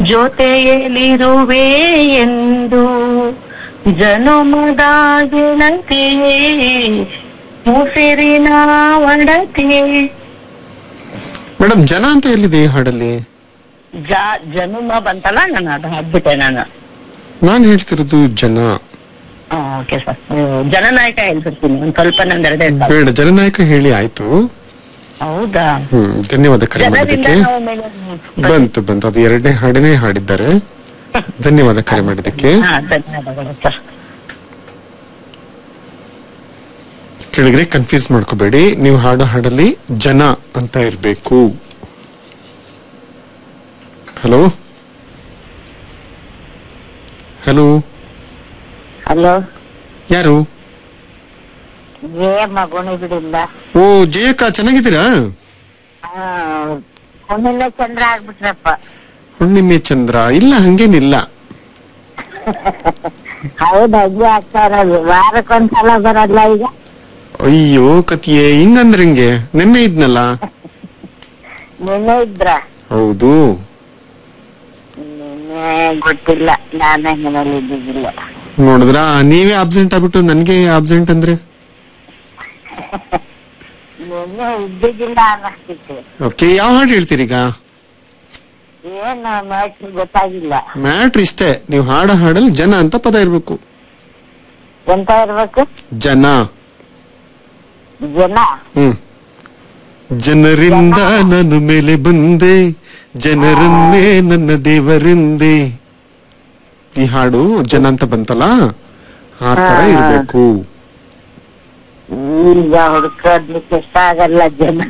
ಜೊತೆಯಲ್ಲಿರುವೆ ಎಂದು ಜನುಮದ ಗೆಳತಿಯೇ ಮುಸಿರಿನ ಒಡತಿಯೇ ಮೇಡಮ್ ಜನ ಅಂತ ಎಲ್ಲಿದೆ ಈ ಹಾಡಲ್ಲಿ ಜ ಜನುಮ ಬಂತಲ್ಲ ನಾನು ಅದು ಹಾಕ್ಬಿಟ್ಟೆ ನಾನು ನಾನ್ ಹೇಳ್ತಿರೋದು ಜನ ಓಕೆ ಸರ್ ಜನನಾಯಕ ಹೇಳ್ಬಿಡ್ತೀನಿ ಒಂದ್ ಸ್ವಲ್ಪ ನಂದೆರಡೆ ಸಾಕು. ಬೇಡ ಜನನಾಯಕ ಹೇಳಿ ಆಯ್ತು ಹೌದಾ ಹ್ಮ್ ಧನ್ಯವಾದ ಕರೆ ಜನರಿಂದ ಮಾಡಿದ್ದಕ್ಕೆ ನಾವು ಮೇಲೆ ಬಂತು ಬಂತು ಅದು ಎರಡನೇ ಹಾಡನೇ ಹಾಡಿದ್ದಾರೆ ಧನ್ಯವಾದ ಕರೆ ಮಾಡಿದ್ದಕ್ಕೆ ಹಾ ಧನ್ಯವಾದಗಳು ಸರ್ ಕೆಳಗಡೆ ಕನ್ಫ್ಯೂಸ್ ಮಾಡ್ಕೋಬೇಡಿ ನೀವು ಹಾಡೋ ಹಾಡಲ್ಲಿ ಜನ ಅಂತ ಇರ್ಬೇಕು ಹಲೋ ಹಲೋ ಹಲೋ ಯಾರು ಏ ಮಗುಣಿ ಬಿಡಿಲ್ಲ ಓ ಜಯಕ್ಕ ಚೆನ್ನಾಗಿದ್ದೀರಾ ಹುಣ್ಣಿಮೆ ಚಂದ್ರ ಆಗ್ಬಿಟ್ರಪ್ಪ ಹುಣ್ಣಿಮೆ ಚಂದ್ರ ಇಲ್ಲ ಹಂಗೇನಿಲ್ಲ ಹೌದು ಅಜ್ಜಿ ಆಗ್ತಾ ಇರೋದು ವಾರಕ್ಕೊಂದ್ಸಲ ಬರಲ್ಲ ಈಗ ಅಯ್ಯೋ ಕತಿಯೇ ಹಿಂಗಂದ್ರೆ ಹಿಂಗೆ ನಿನ್ನೆ ಇದ್ನಲ್ಲ ನಿನ್ನೆ ಇದ್ರ ಹೌದು ನಿನ್ನೆ ಗೊತ್ತಿಲ್ಲ ನಾನೇ ಮನೇಲಿ ಇದ್ದಿದ್ದಿಲ್ಲ ನೋಡಿದ್ರಾ ನೀವೇ ಆಬ್ಸೆಂಟ್ ಆಗ್ಬಿಟ್ಟು ನನ್ಗೆ ಆಬ್ಸೆಂಟ್ ಅಂದ್ರೆ ನಿನ್ನೆ ಇದ್ದಿದ್ದಿಲ್ಲ ಅನ್ನಿಸ್ತಿತ್ತು ಓಕೆ ಯಾವ ಹಾಡು ಹೇಳ್ತೀರೀಗ ಏನು ಮ್ಯಾಚ್ ಗೊತ್ತಾಗಿಲ್ಲ ಮ್ಯಾಟ್ರ್ ಇಷ್ಟೇ ನೀವು ಹಾಡೋ ಹಾಡಲ್ಲಿ ಜನ ಅಂತ ಪದ ಇರ್ಬೇಕು ಎಂತ ಇರ್ಬೇಕು ಜನ ಜನ ಹ್ಮ್ ಜನರಿಂದ ನಾನು ಮೇಲೆ ಬಂದೆ ಜನರನ್ನೇ ನನ್ನ ದೇವರೆಂದೆ ಈ ಹಾಡು ಜನ ಅಂತ ಬಂತಲ್ಲ ಆ ತರ ಇರ್ಬೇಕು ಈಗ ಹುಡ್ಕೋದ್ಲಿಕ್ಕೆ ಇಷ್ಟ ಆಗಲ್ಲ ಜನ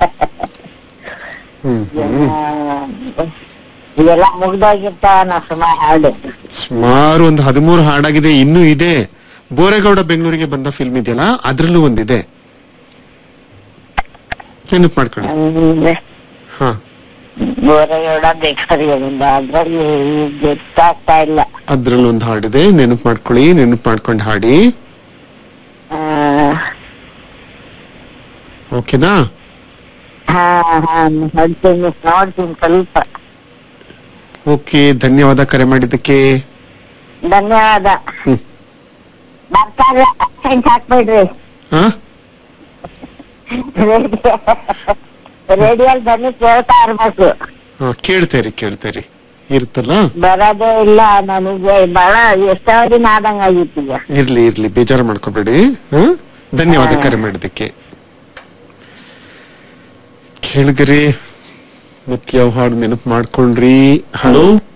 ಹ್ಮ್ ಜನ ಹ್ಮ್ ಇವೆಲ್ಲ ಮುಗ್ದೋಗಿರ್ತಾವ ನಾ ಸುಮಾರು ಹಾಡು ಸುಮಾರು ಒಂದು ಹದಿಮೂರು ಹಾಡಾಗಿದೆ ಇನ್ನೂ ಇದೆ ಬೋರೇಗೌಡ ಬೆಂಗಳೂರಿಗೆ ಬಂದ ಫಿಲ್ಮ್ ಇದೆಯಲ್ಲ ಅದ್ರಲ್ಲೂ ಒಂದಿದೆ ನೆನಪು ಮಾಡ್ಕೊಳ್ಳಿ ಅಂದ್ರೆ ಹಾ ಬೋರೇಗೌಡ ಬೇಕಾರಿಗಳಿಂದ ಅದ್ರಲ್ಲಿ ಗೊತ್ತಾಗ್ತಾ ಇಲ್ಲ ಅದ್ರಲ್ಲಿ ಒಂದು ಹಾಡಿದೆ ನೆನಪು ಮಾಡ್ಕೊಳ್ಳಿ ನೆನಪು ಮಾಡ್ಕೊಂಡು ಹಾಡಿ ಆ, ಓಕೆನಾ ಹಾ ಹಾ ನೋಡ್ತೀನಿ ನೋಡ್ತೀನಿ ಸ್ವಲ್ಪ ಓಕೆ ಧನ್ಯವಾದ ಕರೆ ಮಾಡಿದ್ದಕ್ಕೆ ಧನ್ಯವಾದ ಹ್ಮ್ ಬರ್ತಾರೆ ಅರ್ಜೆಂಟ್ ಹಾಕ್ಬೇಡ್ರಿ ಹಾ ರೇಡಿಯೋ ರೇಡಿಯೋಲ್ ಬನ್ನಿ ಕೇಳ್ತಾ ಇರ್ಬೇಕು ಹಾ ಕೇಳ್ತೇರಿ ಕೇಳ್ತೇರಿ ಇರ್ತಲ್ಲ ಬರೋದೇ ಇಲ್ಲ ನನಗೆ ಬಹಳ ಎಷ್ಟೋ ದಿನ ಆದಂಗ ಆಗಿತ್ತು ಈಗ ಇರ್ಲಿ ಇರ್ಲಿ ಬೇಜಾರು ಮಾಡ್ಕೋಬೇಡಿ ಹಾ ಧನ್ಯವಾದ ಕರೆ ಮಾಡಿದ್ದಕ್ಕೆ ಕೇಳಿದ್ರಿ ಮತ್ ಯಾವ ಹಾಡು ನೆನಪು ಮಾಡ್ಕೊಂಡ್ರಿ ಹಲೋ